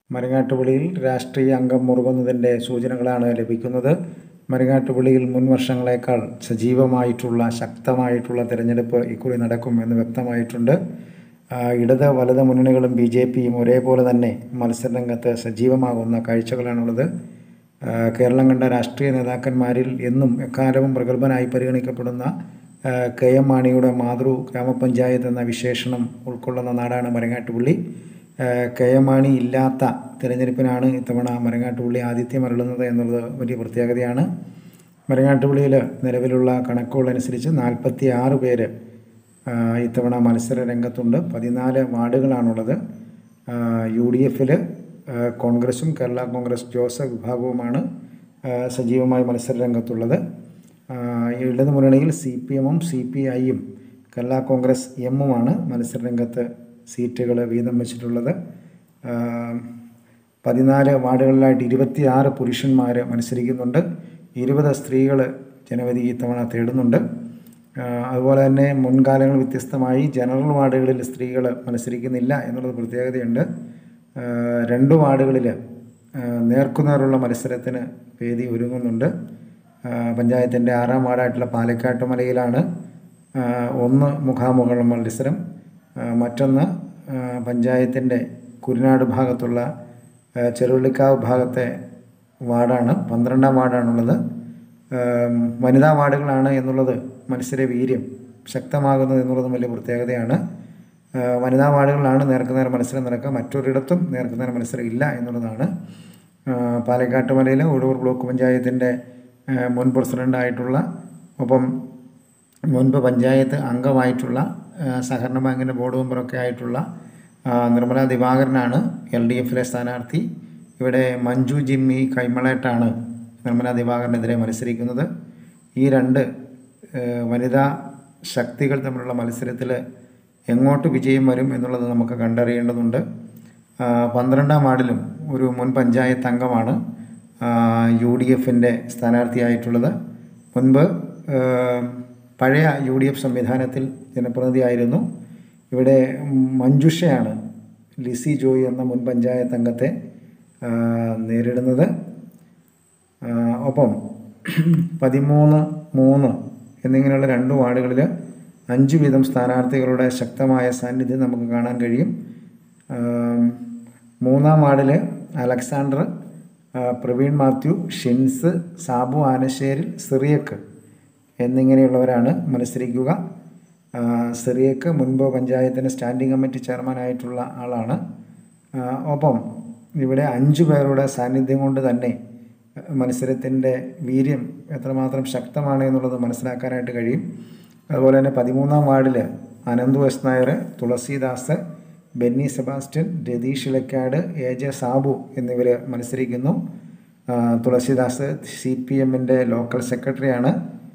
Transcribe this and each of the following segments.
മരങ്ങാട്ടുപുളിയിൽ രാഷ്ട്രീയ അംഗം മുറുകുന്നതിൻ്റെ സൂചനകളാണ് ലഭിക്കുന്നത് മരങ്ങാട്ടുപുളിയിൽ മുൻ വർഷങ്ങളേക്കാൾ സജീവമായിട്ടുള്ള ശക്തമായിട്ടുള്ള തിരഞ്ഞെടുപ്പ് ഇക്കുറി നടക്കും എന്ന് വ്യക്തമായിട്ടുണ്ട് ഇടത് വലത് മുന്നണികളും ബി ജെ പിയും ഒരേപോലെ തന്നെ മത്സരരംഗത്ത് സജീവമാകുന്ന കാഴ്ചകളാണുള്ളത് കേരളം കണ്ട രാഷ്ട്രീയ നേതാക്കന്മാരിൽ എന്നും എക്കാലവും പ്രഗത്ഭനായി പരിഗണിക്കപ്പെടുന്ന കെ എം മാണിയുടെ മാതൃ ഗ്രാമപഞ്ചായത്ത് എന്ന വിശേഷണം ഉൾക്കൊള്ളുന്ന നാടാണ് മരങ്ങാട്ടുപുള്ളി കെ എം മാണി ഇല്ലാത്ത തിരഞ്ഞെടുപ്പിനാണ് ഇത്തവണ മരങ്ങാട്ടുപുള്ളി ആതിഥ്യം അരുളുന്നത് എന്നുള്ളത് വലിയ പ്രത്യേകതയാണ് മരങ്ങാട്ടുപുള്ളിയിൽ നിലവിലുള്ള കണക്കുകൾ അനുസരിച്ച് നാൽപ്പത്തി ആറ് പേര് ഇത്തവണ മത്സര രംഗത്തുണ്ട് പതിനാല് വാർഡുകളാണുള്ളത് യു ഡി എഫിൽ കോൺഗ്രസും കേരള കോൺഗ്രസ് ജോസഫ് വിഭാഗവുമാണ് സജീവമായി മത്സര രംഗത്തുള്ളത് ഇടതു മുന്നണിയിൽ സി പി എമ്മും സി പി ഐയും കേരള കോൺഗ്രസ് എമ്മുമാണ് മത്സര രംഗത്ത് സീറ്റുകൾ വീതം വെച്ചിട്ടുള്ളത് പതിനാല് വാർഡുകളിലായിട്ട് ഇരുപത്തി ആറ് പുരുഷന്മാർ മത്സരിക്കുന്നുണ്ട് ഇരുപത് സ്ത്രീകൾ ജനവധി ഇത്തവണ തേടുന്നുണ്ട് അതുപോലെ തന്നെ മുൻകാലങ്ങൾ വ്യത്യസ്തമായി ജനറൽ വാർഡുകളിൽ സ്ത്രീകൾ മത്സരിക്കുന്നില്ല എന്നുള്ളത് പ്രത്യേകതയുണ്ട് രണ്ട് വാർഡുകളിൽ നേർക്കുനേറുള്ള മത്സരത്തിന് വേദി ഒരുങ്ങുന്നുണ്ട് പഞ്ചായത്തിൻ്റെ ആറാം വാർഡായിട്ടുള്ള പാലക്കാട്ട് മലയിലാണ് ഒന്ന് മുഖാമുഖം മത്സരം മറ്റൊന്ന് പഞ്ചായത്തിൻ്റെ കുരുനാട് ഭാഗത്തുള്ള ചെറുവള്ളിക്കാവ് ഭാഗത്തെ വാർഡാണ് പന്ത്രണ്ടാം വാർഡാണുള്ളത് വനിതാ വാർഡുകളാണ് എന്നുള്ളത് മത്സര വീര്യം ശക്തമാകുന്നത് എന്നുള്ളതും വലിയ പ്രത്യേകതയാണ് വനിതാ വാർഡുകളിലാണ് നേർക്കുനേർ മത്സരം നടക്കുക മറ്റൊരിടത്തും നേർക്കുനേർ മത്സരം ഇല്ല എന്നുള്ളതാണ് പാലക്കാട്ട് മലയിലെ ഒഴൂർ ബ്ലോക്ക് പഞ്ചായത്തിൻ്റെ മുൻ പ്രസിഡൻ്റായിട്ടുള്ള ഒപ്പം മുൻപ് പഞ്ചായത്ത് അംഗമായിട്ടുള്ള സഹകരണ ബാങ്കിൻ്റെ ബോർഡ് മെമ്പറൊക്കെ ആയിട്ടുള്ള നിർമ്മല ദിവാകരനാണ് എൽ ഡി എഫിലെ സ്ഥാനാർത്ഥി ഇവിടെ മഞ്ജു ജിമ്മി കൈമളേട്ടാണ് നിർമ്മല ദിവാകരനെതിരെ മത്സരിക്കുന്നത് ഈ രണ്ട് വനിതാ ശക്തികൾ തമ്മിലുള്ള മത്സരത്തിൽ എങ്ങോട്ട് വിജയം വരും എന്നുള്ളത് നമുക്ക് കണ്ടറിയേണ്ടതുണ്ട് പന്ത്രണ്ടാം വാർഡിലും ഒരു മുൻ പഞ്ചായത്ത് അംഗമാണ് യു ഡി എഫിൻ്റെ സ്ഥാനാർത്ഥിയായിട്ടുള്ളത് മുൻപ് പഴയ യു ഡി എഫ് സംവിധാനത്തിൽ ജനപ്രതിനിധിയായിരുന്നു ഇവിടെ മഞ്ജുഷയാണ് ലിസി ജോയി എന്ന മുൻ പഞ്ചായത്ത് അംഗത്തെ നേരിടുന്നത് ഒപ്പം പതിമൂന്ന് മൂന്ന് എന്നിങ്ങനെയുള്ള രണ്ട് വാർഡുകളിൽ അഞ്ച് വീതം സ്ഥാനാർത്ഥികളുടെ ശക്തമായ സാന്നിധ്യം നമുക്ക് കാണാൻ കഴിയും മൂന്നാം വാർഡിൽ അലക്സാണ്ടർ പ്രവീൺ മാത്യു ഷിൻസ് സാബു ആനശ്ശേരിൽ സിറിയക്ക് എന്നിങ്ങനെയുള്ളവരാണ് മത്സരിക്കുക സിറിയക്ക് മുൻപ് പഞ്ചായത്തിൻ്റെ സ്റ്റാൻഡിംഗ് കമ്മിറ്റി ചെയർമാനായിട്ടുള്ള ആളാണ് ഒപ്പം ഇവിടെ അഞ്ചു പേരുടെ സാന്നിധ്യം കൊണ്ട് തന്നെ മത്സരത്തിൻ്റെ വീര്യം എത്രമാത്രം ശക്തമാണ് എന്നുള്ളത് മനസ്സിലാക്കാനായിട്ട് കഴിയും അതുപോലെ തന്നെ പതിമൂന്നാം വാർഡിൽ Ananthu S Nair Thulasidas Benny Sebastian Ratheesh Elakkad A J Sabu എന്നിവർ മത്സരിക്കുന്നു തുളസീദാസ് സി പി എമ്മിൻ്റെ ലോക്കൽ സെക്രട്ടറിയാണ്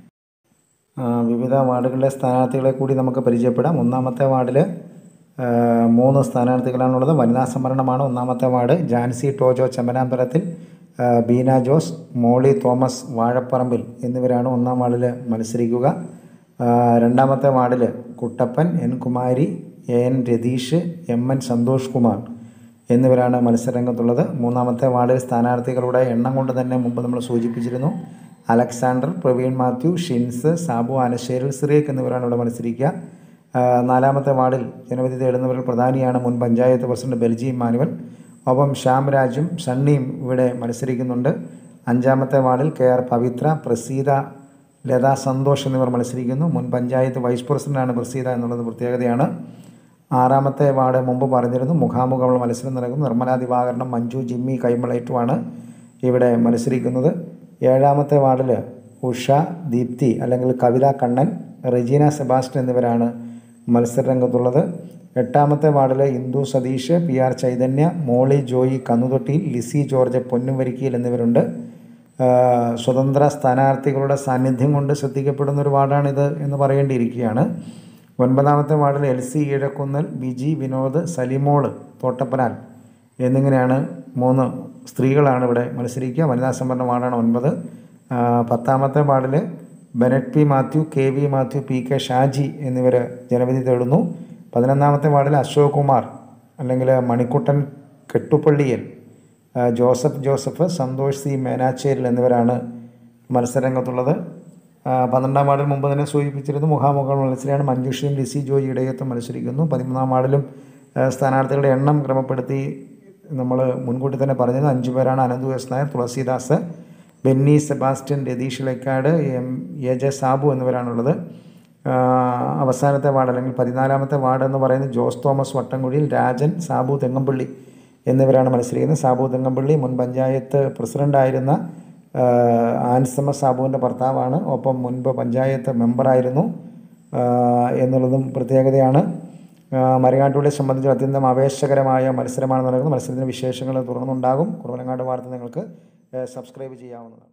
വിവിധ വാർഡുകളിലെ സ്ഥാനാർത്ഥികളെ കൂടി നമുക്ക് പരിചയപ്പെടാം ഒന്നാമത്തെ വാർഡിൽ മൂന്ന് സ്ഥാനാർത്ഥികളാണുള്ളത് വനിതാ സംവരണമാണ് ഒന്നാമത്തെ ward Jancy Tojo Chemmanampalathil Beena Jose Molly Thomas Vazhaparambil എന്നിവരാണ് ഒന്നാം വാർഡിൽ മത്സരിക്കുക രണ്ടാമത്തെ വാർഡിൽ Kuttappan N Kumari A N Ratheesh M N Santhosh Kumar എന്നിവരാണ് മത്സരരംഗത്തുള്ളത് മൂന്നാമത്തെ വാർഡിൽ സ്ഥാനാർത്ഥികളുടെ എണ്ണം കൊണ്ട് തന്നെ മുമ്പ് നമ്മൾ സൂചിപ്പിച്ചിരുന്നു അലക്സാണ്ടർ പ്രവീൺ മാത്യു ഷിൻസ് സാബു ആനശ്ശേരിൽ സിറിയക്ക് എന്നിവരാണ് ഇവിടെ മത്സരിക്കുക നാലാമത്തെ വാർഡിൽ ജനവിധി തേടുന്നവരിൽ പ്രധാനിയാണ് മുൻ പഞ്ചായത്ത് പ്രസിഡന്റ് ബെൽജി മാനുവൽ ഒപ്പം ശ്യാംരാജും സണ്ണിയും ഇവിടെ മത്സരിക്കുന്നുണ്ട് അഞ്ചാമത്തെ വാർഡിൽ കെ ആർ പവിത്ര പ്രസീത ലത സന്തോഷ് എന്നിവർ മത്സരിക്കുന്നു മുൻ പഞ്ചായത്ത് വൈസ് പ്രസിഡന്റാണ് പ്രസീത എന്നുള്ളത് പ്രത്യേകതയാണ് ആറാമത്തെ വാർഡ് മുമ്പ് പറഞ്ഞിരുന്നു മുഖാമുഖമുള്ള മത്സരം നടക്കുന്നു നിർമ്മലാ ദിവാകരണം മഞ്ജു ജിമ്മി കൈമളേറ്റുമാണ് ഇവിടെ മത്സരിക്കുന്നത് ഏഴാമത്തെ വാർഡിൽ ഉഷ ദീപ്തി അല്ലെങ്കിൽ കവിത കണ്ണൻ റെജീന സെബാസ്റ്റ്യൻ എന്നിവരാണ് മത്സരരംഗത്തുള്ളത് എട്ടാമത്തെ വാർഡിൽ Indu Satheesh P R Chaithanya Molly Joy Kannuthotti Lissy George Ponnumvarikkayil എന്നിവരുണ്ട് സ്വതന്ത്ര സ്ഥാനാർത്ഥികളുടെ സാന്നിധ്യം കൊണ്ട് ശ്രദ്ധിക്കപ്പെടുന്ന ഒരു വാർഡാണിത് എന്ന് പറയേണ്ടിയിരിക്കുകയാണ് ഒൻപതാമത്തെ വാർഡിൽ എൽ സി ഈഴക്കുന്നൽ ബിജി വിനോദ് സലിമോള് തോട്ടപ്പനാൽ എന്നിങ്ങനെയാണ് മൂന്ന് സ്ത്രീകളാണ് ഇവിടെ മത്സരിക്കുക വനിതാ സംവരണ വാർഡാണ് ഒൻപത് പത്താമത്തെ വാർഡിൽ Bennett P Mathew K V Mathew P K Shaji എന്നിവർ ജനവിധി തേടുന്നു പതിനൊന്നാമത്തെ വാർഡിൽ അശോക് കുമാർ അല്ലെങ്കിൽ മണിക്കുട്ടൻ കെട്ടുപള്ളിയിൽ ആ, Joseph Joseph Santhosh C Menacheril എന്നിവരാണ് മത്സരരംഗത്തുള്ളത് ആ, പന്ത്രണ്ടാം വാർഡിൽ മുമ്പ് തന്നെ സൂചിപ്പിച്ചിരുന്നു മുഖാമുഖ മത്സരമാണ് മഞ്ജുഷയും ലിസി ജോയി ഇടയത്തും മത്സരിക്കുന്നു പതിമൂന്നാം വാർഡിലും ആ, സ്ഥാനാർത്ഥികളുടെ എണ്ണം ക്രമപ്പെടുത്തി നമ്മൾ മുൻകൂട്ടി തന്നെ പറഞ്ഞത് അഞ്ചു പേരാണ് Ananthu S Nair Thulasidas Benny Sebastian Ratheesh Elakkad M A J Sabu എന്നിവരാണുള്ളത് ആ, അവസാനത്തെ വാർഡ് അല്ലെങ്കിൽ പതിനാലാമത്തെ വാർഡ് എന്ന് പറയുന്നത് ജോസ് തോമസ് വട്ടംകുഴിയിൽ രാജൻ സാബു തെങ്ങമ്പള്ളി എന്നിവരാണ് മത്സരിക്കുന്നത് സാബു തെങ്ങമ്പള്ളി മുൻ പഞ്ചായത്ത് പ്രസിഡൻ്റായിരുന്ന ആ, ആൻസമ സാബുവിൻ്റെ ഭർത്താവാണ് ഒപ്പം മുൻപ് പഞ്ചായത്ത് മെമ്പറായിരുന്നു ആ, എന്നുള്ളതും പ്രത്യേകതയാണ് ആ, മരങ്ങാട്ടുള്ളിയെ സംബന്ധിച്ച് അത്യന്തം ആവേശകരമായ മത്സരമാണ് നടക്കുന്നത് മത്സരത്തിൻ്റെ വിശേഷങ്ങൾ തുടർന്നുണ്ടാകും കുറവലങ്ങാട് വാർത്ത നിങ്ങൾക്ക് ഏ, സബ്സ്ക്രൈബ് ചെയ്യാവുന്നതാണ്